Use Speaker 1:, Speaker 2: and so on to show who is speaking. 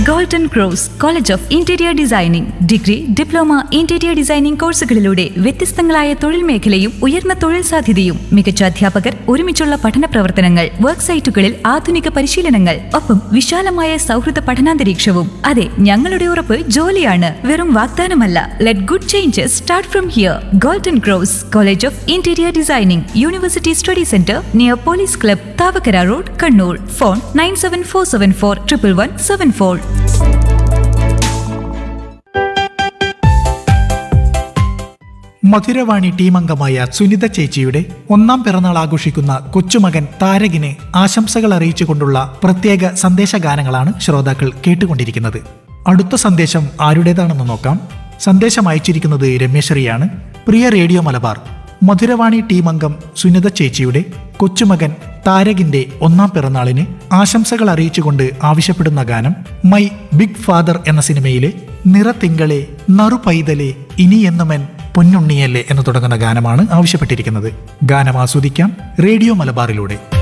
Speaker 1: golden cross college of interior designing degree diploma interior designing കോഴ്സുകളിലൂടെ വ്യത്യസ്തങ്ങളായ തൊഴിൽ മേഖലയും ഉയർന്ന തൊഴിൽ സാധ്യതയും മികച്ച അധ്യാപകർ ഒരുമിച്ചുള്ള പഠന പ്രവർത്തനങ്ങൾ വർക്ക് സൈറ്റുകളിൽ ആധുനിക പരിശീലനങ്ങൾ ഒപ്പം വിശാലമായ സൗഹൃദ പഠനാന്തരീക്ഷവും അതെ ഞങ്ങളുടെ ഉറപ്പ് ജോലിയാണ് വെറും വാഗ്ദാനമല്ല let good changes start from here golden cross college of interior designing university study centre near police club Thavakkara road Kannur phone nine seven four seven four triple one seven four
Speaker 2: Madhuravani ടീമംഗമായ സുനിത ചേച്ചിയുടെ ഒന്നാം പിറന്നാൾ ആഘോഷിക്കുന്ന കൊച്ചുമകൻ താരകിനെ ആശംസകൾ അറിയിച്ചുകൊണ്ടുള്ള പ്രത്യേക സന്ദേശഗാനങ്ങളാണ് ശ്രോതാക്കൾ കേട്ടുകൊണ്ടിരിക്കുന്നത് അടുത്ത സന്ദേശം ആരുടേതാണെന്ന് നോക്കാം സന്ദേശം അയച്ചിരിക്കുന്നത് രമേശ്വരിയാണ് പ്രിയ റേഡിയോ മലബാർ മധുരവാണി ടീമംഗം സുനിത ചേച്ചിയുടെ കൊച്ചുമകൻ താരകിന്റെ ഒന്നാം പിറന്നാളിന് ആശംസകൾ അറിയിച്ചുകൊണ്ട് ആവശ്യപ്പെടുന്ന ഗാനം മൈ ബിഗ് ഫാദർ എന്ന സിനിമയിലെ നിറത്തിങ്കളെ നറു പൈതലെ ഇനി എന്നുമൻ പൊന്നുണ്ണിയല്ലേ എന്ന് തുടങ്ങുന്ന ഗാനമാണ് ആവശ്യപ്പെട്ടിരിക്കുന്നത് ഗാനം ആസ്വദിക്കാം റേഡിയോ മലബാറിലൂടെ